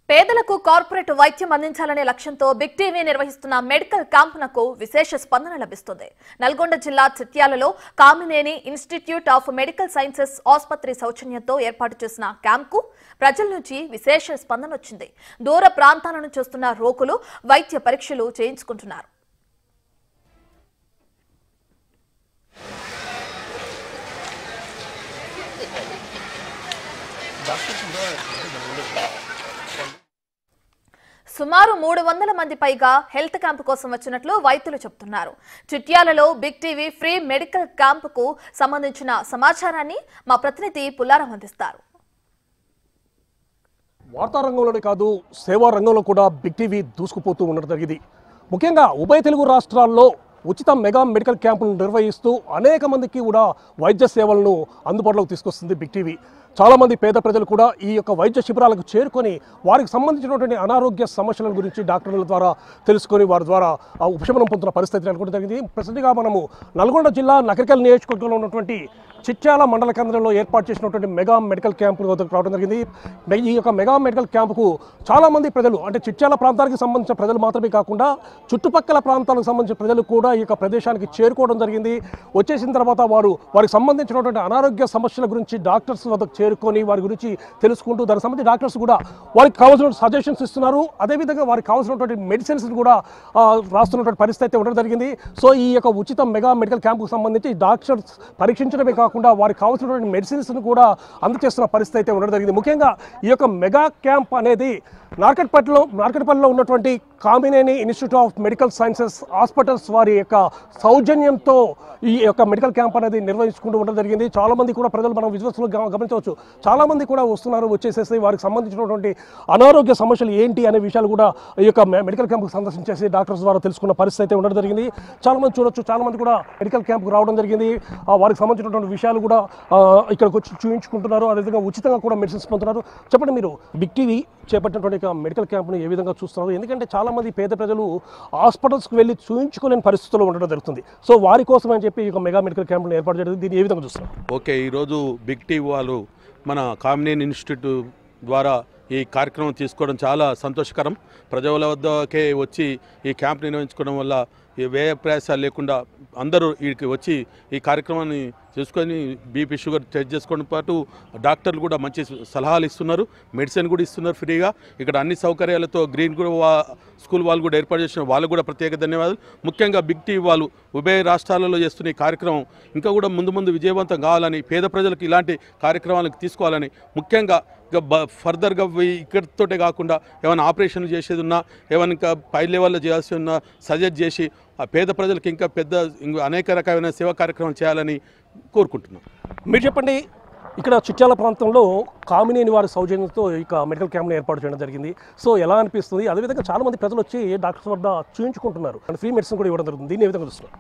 పేదలకు కార్పొరేట్ వైద్యం అందించాలనే లక్ష్యంతో బిగ్ టీవీ నిర్వహిస్తున్న మెడికల్ క్యాంపునకు విశేష స్పందన లభిస్తుంది నల్గొండ జిల్లా చిత్యాలలో Kamineni institute of medical sciences ఆసుపత్రి సౌజన్యంతో ఏర్పాటు చేసిన క్యాంప్కు ప్రజల నుంచి విశేష స్పందన వచ్చింది దూర ప్రాంతాల నుంచి వస్తున్న రోగులు వైద్య పరీక్షలు చేయించుకుంటున్నారు సుమారు మూడు వందల మంది పైగా హెల్త్ క్యాంప్ కోసం వచ్చినట్లు వైద్యులు చెబుతున్నారు చిట్యాలలో బిగ్ టీవీ ఫ్రీ మెడికల్ క్యాంపుకు సంబంధించిన సమాచారాన్ని మా ప్రతినిధి పుల్లారం అందిస్తారు వార్తా రంగంలోనే కాదు సేవా రంగంలో కూడా బిగ్ టీవీ దూసుకుపోతూ ఉండడం జరిగింది ముఖ్యంగా ఉభయ తెలుగు రాష్ట్రాల్లో ఉచిత మెగా మెడికల్ క్యాంపులను నిర్వహిస్తూ అనేక మందికి కూడా వైద్య సేవలను అందుబాటులోకి తీసుకొస్తుంది బిగ్ టీవీ చాలామంది పేద ప్రజలు కూడా ఈ యొక్క వైద్య శిబిరాలకు చేరుకొని వారికి సంబంధించినటువంటి అనారోగ్య సమస్యల గురించి డాక్టర్ల ద్వారా తెలుసుకొని వారి ద్వారా ఆ ఉపశమనం పొందుతున్న పరిస్థితి నెలకొనడం జరిగింది ప్రస్తుతంగా మనము నల్గొండ జిల్లా నగరికల్ నియోజకవర్గంలో ఉన్నటువంటి చిట్యాల మండల కేంద్రంలో ఏర్పాటు చేసినటువంటి మెగా మెడికల్ క్యాంపు వద్దకు రావడం జరిగింది మె- ఈ యొక్క మెగా మెడికల్ క్యాంపుకు చాలామంది ప్రజలు అంటే చిట్యాల ప్రాంతానికి సంబంధించిన ప్రజలు మాత్రమే కాకుండా చుట్టుపక్కల ప్రాంతాలకు సంబంధించిన ప్రజలు కూడా ఈ యొక్క ప్రదేశానికి చేరుకోవడం జరిగింది వచ్చేసిన తర్వాత వారు వారికి సంబంధించినటువంటి అనారోగ్య సమస్యల గురించి డాక్టర్స్ వద్దకు చేరుకొని వారి గురించి తెలుసుకుంటూ దానికి సంబంధించి డాక్టర్స్ కూడా వారికి కావాల్సిన సజెషన్స్ ఇస్తున్నారు అదేవిధంగా వారికి కావాల్సినటువంటి మెడిసిన్స్ కూడా ఆ, రాస్తున్నటువంటి పరిస్థితి అయితే ఉండడం జరిగింది సో ఈ యొక్క ఉచిత మెగా మెడికల్ క్యాంపుకు సంబంధించి డాక్టర్స్ పరీక్షించడమే కాకుండా వారికి కావాల్సినటువంటి మెడిసిన్స్ను కూడా అందజేస్తున్న పరిస్థితి అయితే ఉండడం జరిగింది ముఖ్యంగా ఈ యొక్క మెగా క్యాంప్ అనేది నార్కట్పల్లిలో నార్కట్పల్లిలో ఉన్నటువంటి Kamineni institute of medical sciences hospitals వారి యొక్క సౌజన్యంతో ఈ యొక్క మెడికల్ క్యాంప్ అనేది నిర్వహించుకుంటూ ఉండడం జరిగింది చాలా మంది కూడా ప్రజలు మనం విజువల్స్లో గమ- గమనించవచ్చు చాలా మంది కూడా వస్తున్నారు వచ్చేసేసి వారికి సంబంధించినటువంటి అనారోగ్య సమస్యలు ఏంటి అనే విషయాలు కూడా ఈ యొక్క మె- మెడికల్ క్యాంప్కి సందర్శించేసి డాక్టర్స్ ద్వారా తెలుసుకున్న పరిస్థితి అయితే ఉండడం జరిగింది చాలా మంది చూడొచ్చు చాలా మంది కూడా మెడికల్ క్యాంప్కి రావడం జరిగింది ఆ, వారికి సంబంధించినటువంటి విషయాలు కూడా ఆ, ఇక్కడికి వచ్చి చూపించుకుంటున్నారు అదేవిధంగా ఉచితంగా కూడా మెడిసిన్స్ పొందుతున్నారు చెప్పండి మీరు బిగ్ టీవీ చేపట్టినటువంటి ఒక మెడికల్ క్యాంప్ను ఏ విధంగా చూస్తున్నారు ఎందుకంటే చాలా మంది పేద ప్రజలు హాస్పిటల్స్కి వెళ్ళి చూపించుకోలేని పరిస్థితుల్లో ఉండడం జరుగుతుంది సో వారి కోసం అని చెప్పి ఈ యొక్క మెగా మెడికల్ క్యాంప్ను ఏర్పాటు చేయడం దీన్ని ఏ విధంగా చూస్తున్నారు ఓకే ఈరోజు బిగ్ టీవీ వాళ్ళు మన కామినేని ఇన్స్టిట్యూట్ ద్వారా ఈ కార్యక్రమం తీసుకోవడం చాలా సంతోషకరం ప్రజల వద్దకే వచ్చి ఈ క్యాంప్ నిర్వహించుకోవడం వల్ల ఈ వ్యయ ప్రయాసాలు లేకుండా అందరూ వీడికి వచ్చి ఈ కార్యక్రమాన్ని చేసుకొని బీపీ షుగర్ టెస్ట్ చేసుకోవడం పాటు డాక్టర్లు కూడా మంచి సలహాలు ఇస్తున్నారు మెడిసిన్ కూడా ఇస్తున్నారు ఫ్రీగా ఇక్కడ అన్ని సౌకర్యాలతో గ్రీన్ కూడా వా- స్కూల్ వాళ్ళు కూడా ఏర్పాటు చేసిన వాళ్ళకు కూడా ప్రత్యేక ధన్యవాదాలు ముఖ్యంగా బిగ్ టీవీ వాళ్ళు ఉభయ రాష్ట్రాలలో చేస్తున్న ఈ కార్యక్రమం ఇంకా కూడా ముందు ముందు విజయవంతం కావాలని పేద ప్రజలకు ఇలాంటి కార్యక్రమాలకు తీసుకోవాలని ముఖ్యంగా ఇంకా బ- ఫర్దర్గా పోయి ఇక్కడితోటే కాకుండా ఏమైనా ఆపరేషన్లు చేసేది ఉన్నా ఏమైనా ఇంకా పై లెవెల్లో చేయాల్సి ఉన్నా సజెస్ట్ చేసి ఆ పేద ప్రజలకు ఇంకా పెద్ద ఇంకా అనేక రకమైన సేవా కార్యక్రమాలు చేయాలని కోరుకుంటున్నాం మీరు చెప్పండి ఇక్కడ చిట్యాల ప్రాంతంలో కామినేని వారి సౌజన్యంతో ఇక మెడికల్ క్యాంప్ను ఏర్పాటు చేయడం జరిగింది సో ఎలా అనిపిస్తుంది అదేవిధంగా చాలా మంది ప్రజలు వచ్చి డాక్టర్స్ వద్ద చూయించుకుంటున్నారు అండ్ ఫ్రీ మెడిసిన్ కూడా ఇవ్వడం జరుగుతుంది దీన్ని ఏ విధంగా చూస్తున్నారు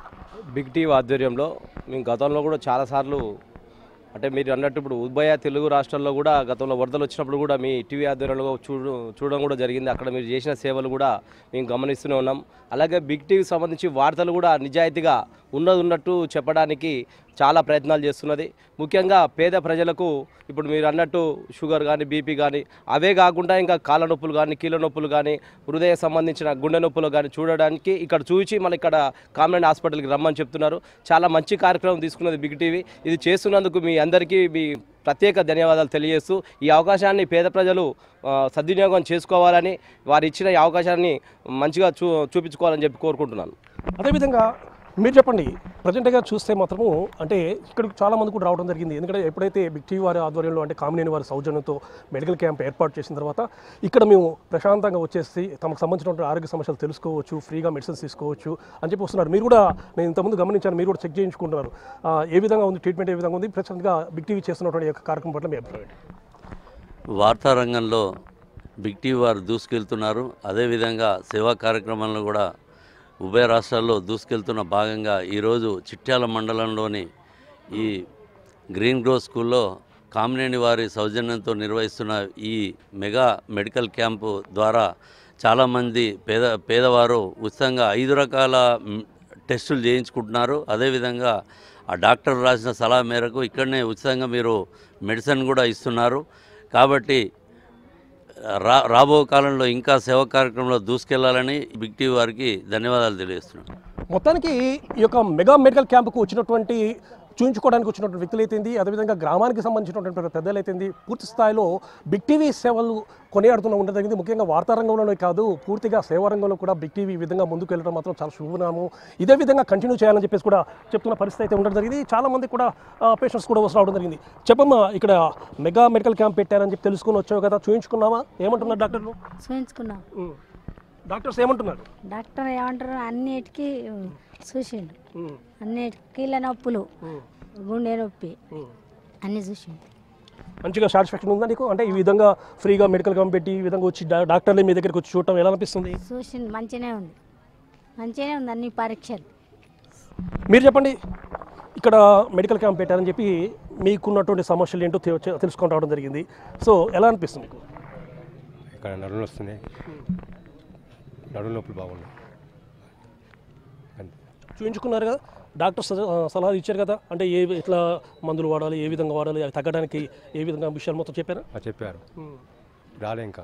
బిగ్ టీవీ ఆధ్వర్యంలో మేము గతంలో కూడా చాలాసార్లు అంటే మీరు అన్నట్టు ఇప్పుడు ఉభయ తెలుగు రాష్ట్రాల్లో కూడా గతంలో వరదలు వచ్చినప్పుడు కూడా మీ టీవీ ఆధ్వర్యంలో చూడు చూడడం కూడా జరిగింది అక్కడ మీరు చేసిన సేవలు కూడా మేము గమనిస్తూనే ఉన్నాం అలాగే బిగ్ టీవీకి సంబంధించి వార్తలు కూడా నిజాయితీగా ఉన్నది ఉన్నట్టు చెప్పడానికి చాలా ప్రయత్నాలు చేస్తున్నది ముఖ్యంగా పేద ప్రజలకు ఇప్పుడు మీరు అన్నట్టు షుగర్ కానీ బీపీ కానీ అవే కాకుండా ఇంకా కాళ్ళ నొప్పులు కానీ కీళ్ళ నొప్పులు కానీ హృదయ సంబంధించిన గుండె నొప్పులు కానీ చూడడానికి ఇక్కడ చూసి మన ఇక్కడ కామన్ హాస్పిటల్కి రమ్మని చెప్తున్నారు చాలా మంచి కార్యక్రమం తీసుకున్నది బిగ్ టీవీ ఇది చేస్తున్నందుకు మీ అందరికీ మీ ప్రత్యేక ధన్యవాదాలు తెలియజేస్తూ ఈ అవకాశాన్ని పేద ప్రజలు ఆ, సద్వినియోగం చేసుకోవాలని వారు ఇచ్చిన ఈ అవకాశాన్ని మంచిగా చూ చూపించుకోవాలని చెప్పి కోరుకుంటున్నాను అదేవిధంగా మీరు చెప్పండి ప్రజెంట్గా చూస్తే మాత్రము అంటే ఇక్కడికి చాలా మంది కూడా రావడం జరిగింది ఎందుకంటే ఎప్పుడైతే బిగ్ టీవీ వారి ఆధ్వర్యంలో అంటే కామినేని వారి సౌజన్యంతో మెడికల్ క్యాంప్ ఏర్పాటు చేసిన తర్వాత ఇక్కడ మేము ప్రశాంతంగా వచ్చేసి తమకు సంబంధించినటువంటి ఆరోగ్య సమస్యలు తెలుసుకోవచ్చు ఫ్రీగా మెడిసిన్స్ తీసుకోవచ్చు అని చెప్పి వస్తున్నారు మీరు కూడా నేను ఇంతకుముందు గమనించాను మీరు కూడా చెక్ చేయించుకుంటున్నారు ఆ, ఏ విధంగా ఉంది ట్రీట్మెంట్ ఏ విధంగా ఉంది ప్రశాంతంగా బిగ్ టీవీ చేస్తున్నటువంటి ఈ యొక్క కార్యక్రమం పట్ల మీ అభిప్రాయం ఏంటి? వార్తా రంగంలో బిగ్ టీవీ వారు దూసుకెళ్తున్నారు అదేవిధంగా సేవా కార్యక్రమాలను కూడా ఉభయ రాష్ట్రాల్లో దూసుకెళ్తున్న భాగంగా ఈరోజు చిట్యాల మండలంలోని ఈ గ్రీన్ గ్రో స్కూల్లో కామినేని వారి సౌజన్యంతో నిర్వహిస్తున్న ఈ మెగా మెడికల్ క్యాంపు ద్వారా చాలామంది పేద పేదవారు ఉచితంగా ఐదు రకాల మ్, టెస్టులు చేయించుకుంటున్నారు అదేవిధంగా ఆ డాక్టర్ రాసిన సలహా మేరకు ఇక్కడనే ఉచితంగా మీరు మెడిసిన్ కూడా ఇస్తున్నారు కాబట్టి రా రాబో కాలంలో ఇంకా సేవా కార్యక్రమంలో దూసుకెళ్లాలని బిగ్ టీవీ వారికి ధన్యవాదాలు తెలియజేస్తున్నాను మొత్తానికి ఈ యొక్క మెగా మెడికల్ క్యాంపుకు వచ్చినటువంటి చూయించుకోవడానికి వచ్చినటువంటి వ్యక్తులు అయితేంది అదేవిధంగా గ్రామానికి సంబంధించినటువంటి పెద్దలు అయితేంది పూర్తి స్థాయిలో బిగ్ టీవీ సేవలు కొనియాడుతూ ఉండడం జరిగింది ముఖ్యంగా వార్తా రంగంలోనే కాదు పూర్తిగా సేవా రంగంలో కూడా బిగ్ టీవీ ఈ విధంగా ముందుకు వెళ్ళడం మాత్రం చాలా శుభనాము ఇదే విధంగా కంటిన్యూ చేయాలని చెప్పేసి కూడా చెప్తున్న పరిస్థితి అయితే ఉండడం జరిగింది చాలా మంది కూడా పేషెంట్స్ కూడా వస్తూ రావడం జరిగింది చెప్పమ్మా ఇక్కడ మెగా మెడికల్ క్యాంప్ పెట్టారని చెప్పి తెలుసుకుని వచ్చావు కదా చూయించుకున్నావా ఏమంటున్నారు డాక్టర్లు చూపించుకున్నాం ఉమ్. డాక్టర్స్ ఏమంటున్నారు డాక్టర్ ఏమంటారు అన్నిటికీ చూసిండు ఉమ్, అన్నిటికీ కీళ్ళ నొప్పులు ఉమ్, గుండె నొప్పి ఉమ్. అన్నీ చూసిండు మంచిగా సాటిస్ఫాక్షన్ ఉందా నీకు అంటే ఈ విధంగా ఫ్రీగా మెడికల్ క్యాంప్ పెట్టి ఈ విధంగా వచ్చి డా- డాక్టర్లు మీ దగ్గరికి వచ్చి చూడటం ఎలా అనిపిస్తుంది చూసిండు మంచిగానే ఉంది మంచిగానే ఉంది అన్ని పరీక్షలు మీరు చెప్పండి ఇక్కడ మెడికల్ క్యాంప్ పెట్టారని చెప్పి మీకున్నటువంటి సమస్యలు ఏంటో తె- తెలుసుకొని రావడం జరిగింది సో ఎలా అనిపిస్తుంది మీకు ఇక్కడ నడుములు వస్తున్నాయి నడుము నొప్పులు బాగున్నాయి అంతే చూపించుకున్నారు కదా డాక్టర్ సజ- సలహాలు ఇచ్చారు కదా అంటే ఏ ఎట్లా మందులు వాడాలి ఏ విధంగా వాడాలి అవి తగ్గడానికి ఏ విధంగా విషయాలు మొత్తం చెప్పారా అది చెప్పారు రాలే ఇంకా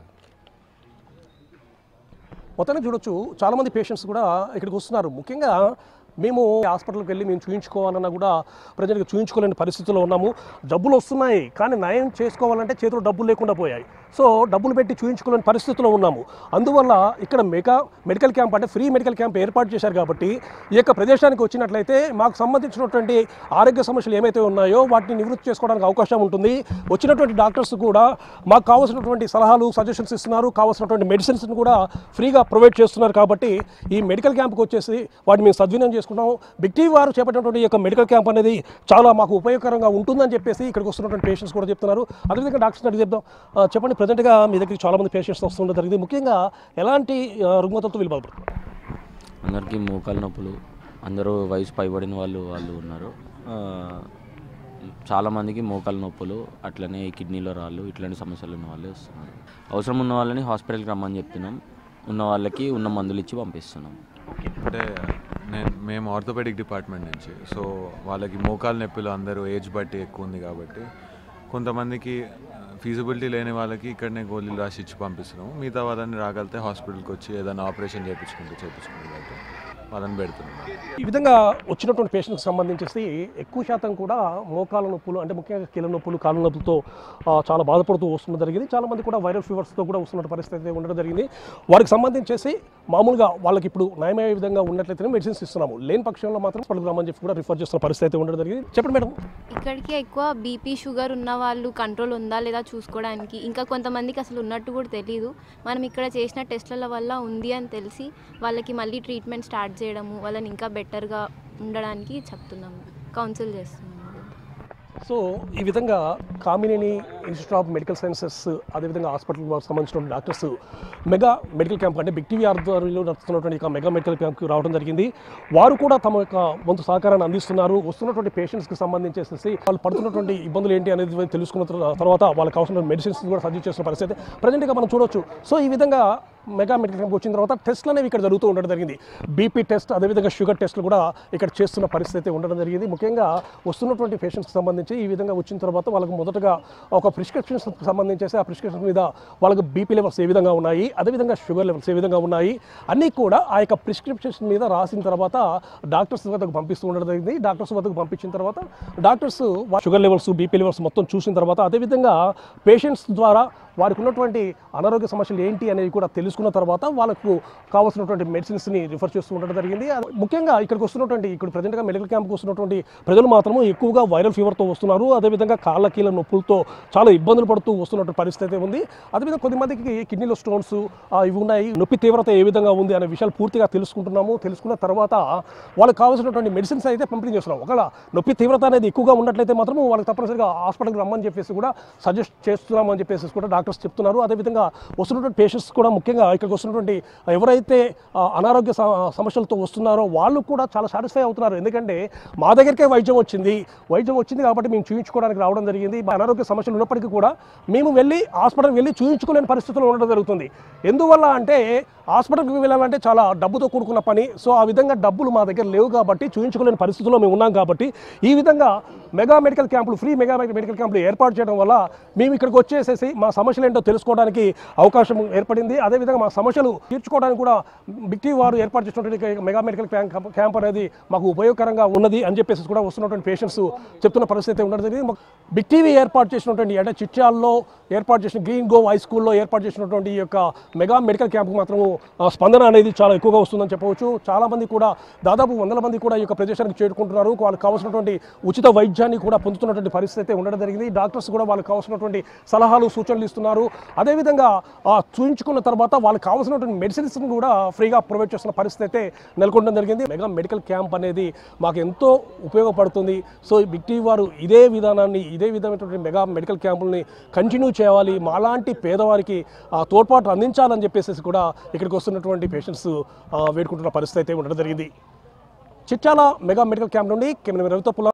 మొత్తానికి చూడొచ్చు చాలామంది పేషెంట్స్ కూడా ఇక్కడికి వస్తున్నారు ముఖ్యంగా మేము హాస్పిటల్కి వెళ్ళి మేము చూయించుకోవాలన్నా కూడా ప్రజలకు చూయించుకోలేని పరిస్థితుల్లో ఉన్నాము డబ్బులు వస్తున్నాయి కానీ నయం చేసుకోవాలంటే చేతిలో డబ్బులు లేకుండా పోయాయి సో డబ్బులు పెట్టి చూయించుకోలేని పరిస్థితుల్లో ఉన్నాము అందువల్ల ఇక్కడ మెగా మెడికల్ క్యాంప్ అంటే ఫ్రీ మెడికల్ క్యాంప్ ఏర్పాటు చేశారు కాబట్టి ఈ యొక్క ప్రదేశానికి వచ్చినట్లయితే మాకు సంబంధించినటువంటి ఆరోగ్య సమస్యలు ఏమైతే ఉన్నాయో వాటిని నివృత్తి చేసుకోవడానికి అవకాశం ఉంటుంది వచ్చినటువంటి డాక్టర్స్ కూడా మాకు కావాల్సినటువంటి సలహాలు సజెషన్స్ ఇస్తున్నారు కావాల్సినటువంటి మెడిసిన్స్ని కూడా ఫ్రీగా ప్రొవైడ్ చేస్తున్నారు కాబట్టి ఈ మెడికల్ క్యాంప్కి వచ్చేసి వాటిని మేము సద్వినియోగం చేసుకున్నాము బిగ్ టీవీ వారు చేపట్టినటువంటి ఈ యొక్క మెడికల్ క్యాంప్ అనేది చాలా మాకు ఉపయోగకరంగా ఉంటుందని చెప్పేసి ఇక్కడికి వస్తున్నటువంటి పేషెంట్స్ కూడా చెప్తున్నారు అదేవిధంగా డాక్టర్స్ అడిగి చెప్దాం ఆ, చెప్పండి ప్రజెంట్గా మీ దగ్గరికి చాలా మంది పేషెంట్స్ వస్తుండడం జరిగింది ముఖ్యంగా ఎలాంటి ఆ, రుగ్మతలతో వీళ్ళు బాధపడుతున్నారు అందరికీ మోకాలు నొప్పులు అందరూ వయసు పైబడిన వాళ్ళు వాళ్ళు ఉన్నారు ఆ, చాలామందికి మోకాలు నొప్పులు అట్లనే కిడ్నీలో రాళ్ళు ఇట్లాంటి సమస్యలు ఉన్న వాళ్ళే వస్తున్నారు అవసరం ఉన్న వాళ్ళని హాస్పిటల్కి రమ్మని చెప్తున్నాం ఉన్న వాళ్ళకి ఉన్న మందులు ఇచ్చి పంపిస్తున్నాం అంటే నేను మేము ఆర్థోపెడిక్ డిపార్ట్మెంట్ నుంచి సో వాళ్ళకి మోకాలు నొప్పులు అందరూ ఏజ్ బట్టి ఎక్కువ ఉంది కాబట్టి కొంతమందికి ఫీజిబిలిటీ లేని వాళ్ళకి ఇక్కడనే గోళీలు రాసి ఇచ్చి పంపిస్తున్నాము మిగతా వాళ్ళని రాగలితే హాస్పిటల్కి వచ్చి ఏదైనా ఆపరేషన్ చేయించుకుంటే చేయించుకుంటే వాళ్ళని పెడుతున్నాం ఈ విధంగా వచ్చినటువంటి పేషెంట్కి సంబంధించేసి ఎక్కువ శాతం కూడా మోకాల నొప్పులు అంటే ముఖ్యంగా కీళ్ళ నొప్పులు కాళ్ళ నొప్పులతో ఆ, చాలా బాధపడుతూ వస్తున్న జరిగింది చాలా మంది కూడా వైరల్ ఫీవర్స్తో కూడా వస్తున్న పరిస్థితి అయితే ఉండడం జరిగింది వారికి సంబంధించేసి మామూలుగా వాళ్ళకి ఇప్పుడు నయమయ్యే విధంగా ఉన్నట్లయితే మెడిసిన్స్ ఇస్తున్నాము లేని పక్షంలో మాత్రం హాస్పిటల్కి రమ్మని చెప్పి కూడా రిఫర్ చేస్తున్న పరిస్థితి అయితే ఉండడం జరిగింది చెప్పండి మేడం ఇక్కడికి ఎక్కువ బీపీ షుగర్ ఉన్న వాళ్ళు కంట్రోల్ ఉందా లేదా చూసుకోవడానికి ఇంకా కొంతమందికి అసలు ఉన్నట్టు కూడా తెలియదు మనం ఇక్కడ చేసిన టెస్ట్ల వల్ల ఉంది అని తెలిసి వాళ్ళకి మళ్ళీ ట్రీట్మెంట్ స్టార్ట్ చేయడము వాళ్ళని ఇంకా బెటర్గా ఉండడానికి చెప్తున్నాము కౌన్సిల్ చేస్తున్నాము సో ఈ విధంగా Kamineni institute of medical sciences అదేవిధంగా హాస్పిటల్ సంబంధించిన డాక్టర్స్ మెగా మెడికల్ క్యాంప్ అంటే బిగ్ టీవీ ఆధ్వర్యంలో నడుస్తున్నటువంటి ఇక మెగా మెడికల్ క్యాంప్కి రావడం జరిగింది వారు కూడా తమ యొక్క వంతు సహకారాన్ని అందిస్తున్నారు వస్తున్నటువంటి పేషెంట్స్కి సంబంధించేసి వాళ్ళు పడుతున్నటువంటి ఇబ్బందులు ఏంటి అనేది తెలుసుకున్న తర్వా- తర్వాత వాళ్ళకి అవసరమైన మెడిసిన్స్ కూడా సజెస్ట్ చేస్తున్న పరిస్థితి ప్రజెంట్గా మనం చూడొచ్చు సో ఈ విధంగా మెగా మెడికల్ క్యాంప్ వచ్చిన తర్వాత టెస్ట్లు అనేవి ఇక్కడ జరుగుతూ ఉండడం జరిగింది బీపీ టెస్ట్ అదేవిధంగా షుగర్ టెస్ట్లు కూడా ఇక్కడ చేస్తున్న పరిస్థితి అయితే ఉండడం జరిగింది ముఖ్యంగా వస్తున్నటువంటి పేషెంట్స్కి సంబంధించి ఈ విధంగా వచ్చిన తర్వాత వాళ్ళకు మొదటగా ఒక ప్రిస్క్రిప్షన్స్ సంబంధించేసి ఆ ప్రిస్క్రిప్షన్ మీద వాళ్ళకి బీపీ లెవెల్స్ ఏ విధంగా ఉన్నాయి అదేవిధంగా షుగర్ లెవెల్స్ ఏ విధంగా ఉన్నాయి అన్నీ కూడా ఆ యొక్క ప్రిస్క్రిప్షన్స్ మీద రాసిన తర్వాత డాక్టర్స్ వద్దకు పంపిస్తూ ఉండడం జరిగింది డాక్టర్స్ వద్దకు పంపించిన తర్వాత doctors sugar levels BP levels మొత్తం చూసిన తర్వాత అదేవిధంగా పేషెంట్స్ ద్వారా వారికి ఉన్నటువంటి అనారోగ్య సమస్యలు ఏంటి అనేవి కూడా తెలుసుకున్న తర్వాత వాళ్ళకు కావాల్సినటువంటి మెడిసిన్స్ని రిఫర్ చేస్తూ ఉండడం జరిగింది అది ముఖ్యంగా ఇక్కడికి వస్తున్నటువంటి ఇక్కడ ప్రజెంట్గా మెడికల్ క్యాంప్కి వస్తున్నటువంటి ప్రజలు మాత్రము ఎక్కువగా వైరల్ ఫీవర్తో వస్తున్నారు అదేవిధంగా కాళ్ళ కీళ్ళ నొప్పులతో చాలా ఇబ్బందులు పడుతూ వస్తున్నటువంటి పరిస్థితి అయితే ఉంది అదేవిధంగా కొద్దిమందికి కిడ్నీలో స్టోన్స్ ఇవి ఉన్నాయి నొప్పి తీవ్రత ఏ విధంగా ఉంది అనే విషయాలు పూర్తిగా తెలుసుకుంటున్నాము తెలుసుకున్న తర్వాత వాళ్ళకి కావాల్సినటువంటి మెడిసిన్స్ అయితే పంపిణీ చేస్తున్నాం ఒకవేళ నొప్పి తీవ్రత అనేది ఎక్కువగా ఉన్నట్లయితే మాత్రం వాళ్ళకి తప్పనిసరిగా హాస్పిటల్కి రమ్మని చెప్పేసి కూడా సజెస్ట్ చేస్తున్నాం అని చెప్పేసి కూడా డాక్టర్స్ చెప్తున్నారు అదేవిధంగా వస్తున్నటువంటి పేషెంట్స్ కూడా ముఖ్యంగా ఇక్కడికి వస్తున్నటువంటి ఎవరైతే ఆ, అనారోగ్య స- సమస్యలతో వస్తున్నారో వాళ్ళు కూడా చాలా సాటిస్ఫై అవుతున్నారు ఎందుకంటే మా దగ్గరికే వైద్యం వచ్చింది వైద్యం వచ్చింది కాబట్టి మేము చూయించుకోవడానికి రావడం జరిగింది మా అనారోగ్య సమస్యలు ఉన్నప్పటికీ కూడా మేము వెళ్ళి హాస్పిటల్కి వెళ్ళి చూయించుకోలేని పరిస్థితుల్లో ఉండడం జరుగుతుంది ఎందువల్ల అంటే హాస్పిటల్కి వెళ్ళాలంటే చాలా డబ్బుతో కూడుకున్న పని సో ఆ విధంగా డబ్బులు మా దగ్గర లేవు కాబట్టి చూయించుకోలేని పరిస్థితుల్లో మేము ఉన్నాం కాబట్టి ఈ విధంగా మెగా మెడికల్ క్యాంపులు ఫ్రీ మెగా మెడికల్ క్యాంపులు ఏర్పాటు చేయడం వల్ల మేము ఇక్కడికి వచ్చేసేసి మా సమస్య సమస్యలు ఏంటో తెలుసుకోవడానికి అవకాశం ఏర్పడింది అదేవిధంగా మా సమస్యలు తీర్చుకోవడానికి కూడా బిగ్ టీ వారు ఏర్పాటు చేసినటువంటి మెగా మెడికల్ క్యాంప్ క్యాంప్ అనేది మాకు ఉపయోగకరంగా ఉన్నది అని చెప్పేసి కూడా వస్తున్నటువంటి పేషెంట్స్ చెప్తున్న పరిస్థితి అయితే ఉండడం జరిగింది మాకు బిగ్ టీవీ ఏర్పాటు చేసినటువంటి అంటే చిట్యాల్లో ఏర్పాటు చేసిన గ్రీన్ గో హై స్కూల్లో ఏర్పాటు చేసినటువంటి ఈ యొక్క మెగా మెడికల్ క్యాంప్కి మాత్రం ఆ, స్పందన అనేది చాలా ఎక్కువగా వస్తుందని చెప్పవచ్చు చాలా మంది కూడా దాదాపు వందల మంది కూడా ఈ యొక్క ప్రదేశానికి చేరుకుంటున్నారు వాళ్ళకి కావాల్సినటువంటి ఉచిత వైద్యాన్ని కూడా పొందుతున్నటువంటి పరిస్థితి అయితే ఉండడం జరిగింది డాక్టర్స్ కూడా వాళ్ళకి కావాల్సినటువంటి సలహాలు సూచనలు ఇస్తున్నారు అదేవిధంగా ఆ చూయించుకున్న తర్వాత వాళ్ళకి కావాల్సినటువంటి మెడిసిన్స్ కూడా ఫ్రీగా ప్రొవైడ్ చేస్తున్న పరిస్థితి అయితే నెలకొనడం జరిగింది మెగా మెడికల్ క్యాంప్ అనేది మాకు ఎంతో ఉపయోగపడుతుంది సో ఈ బిగ్ టీ వారు ఇదే విధానాన్ని ఇదే విధమైనటువంటి మెగా మెడికల్ క్యాంపుల్ని కంటిన్యూ చేయాలి మాలాంటి పేదవారికి ఆ తోడ్పాటు అందించాలని చెప్పేసి కూడా ఇక్కడికి వస్తున్నటువంటి పేషెంట్స్ వేడుకుంటున్న పరిస్థితి అయితే ఉండడం జరిగింది చిట్యాల మెగా మెడికల్ క్యాంప్ నుండి కెమెరా రవితో పుల్ల